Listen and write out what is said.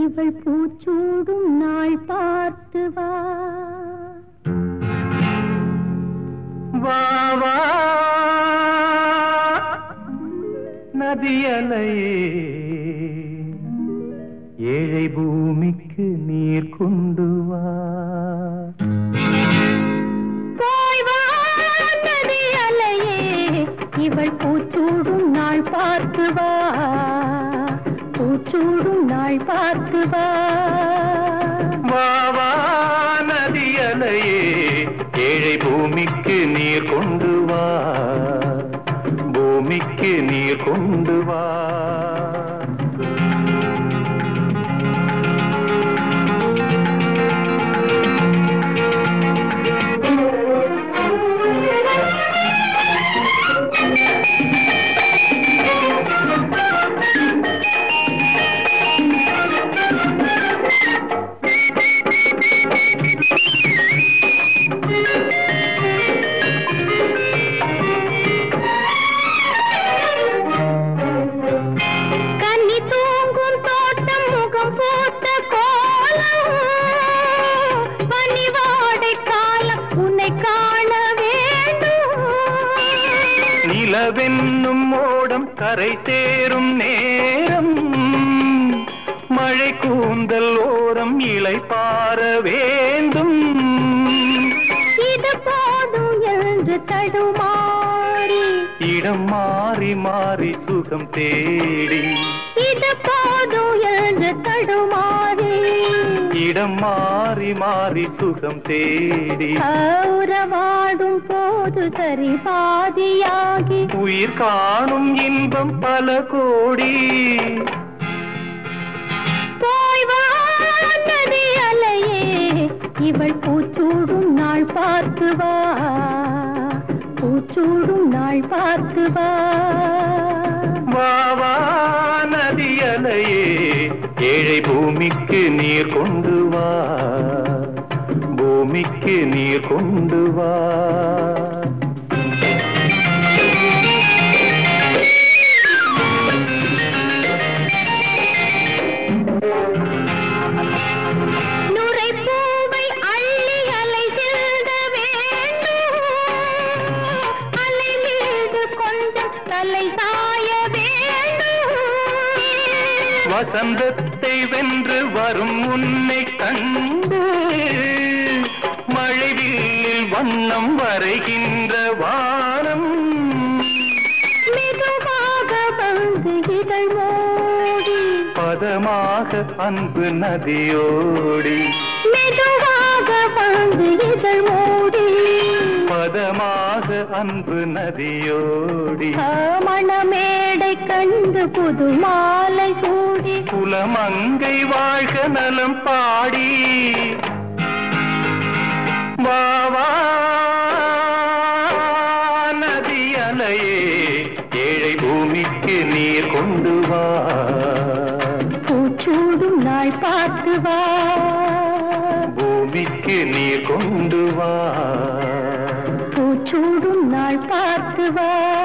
இவள் பூச்சூடும் நாள் பார்த்து வா வா வா நதியலையே ஏழை பூமிக்கு நீர் கொண்டு வா போய் வா நதி அலையே இவள் பூச்சூடும் நாள் பார்த்து வா பூச்சூடும் நாள் பார்த்து வா வா வா நதியலையே ஏழை பூமிக்கு நீர் கொண்டு வா பூமிக்கு நீர் கொண்டு வா கன்னி தூங்கும் தோட்டம் முகம் போட்ட கோலம் பனிவாடை காலம் உன்னை காண வேண்டும் நிலவென்னும் மோடம் கரை சேரும் நேரம் மழை கூந்தல் ஓரம் இலை பார வேண்டும் இது போதும் என்று தடுமாறி இடம் மாறி மாறி சுகம் தேடி இது போதும் என்று தடுமாறி இடம் மாறி மாறி சுகம் தேடி உறவாடும் போது சரி பாதியாகி உயிர் காணும் இன்பம் பல கோடி போய் வா நதி அலையே இவள் பூச்சூடும் நாள் பார்த்து வா பூச்சூடும் நாள் பார்த்து வா வா வா நதியலையே ஏழை பூமிக்கு நீர் கொண்டு வா பூமிக்கு நீர் கொண்டு வா நுரை பூவை அள்ளி அலை செல்ல வேண்டும் அலை மீது கொஞ்சம் தலை சாய வேண்டும் வசந்தத்தை வென்று வரும் உன்னை கண்டு மழைவில் வண்ணம் வரைகின்ற வானம் மெதுவாக வந்து இதழ் மூடி பதமாக அன்பு நதியோடி மெதுவாக வந்து இதழ் மூடி பதமாக அன்பு நதியோடி மணமேடை கண்டு புது மாலை சூடி குலமங்கை வாழ்க நலம் பாடி வா வா நதி அலையே ஏழை பூமிக்கு நீர் கொண்டு வா பூச்சூடும் நாள் பார்த்து வா பூமிக்கு நீர் கொண்டு வா பூச்சூடும் நாள் பார்த்து வா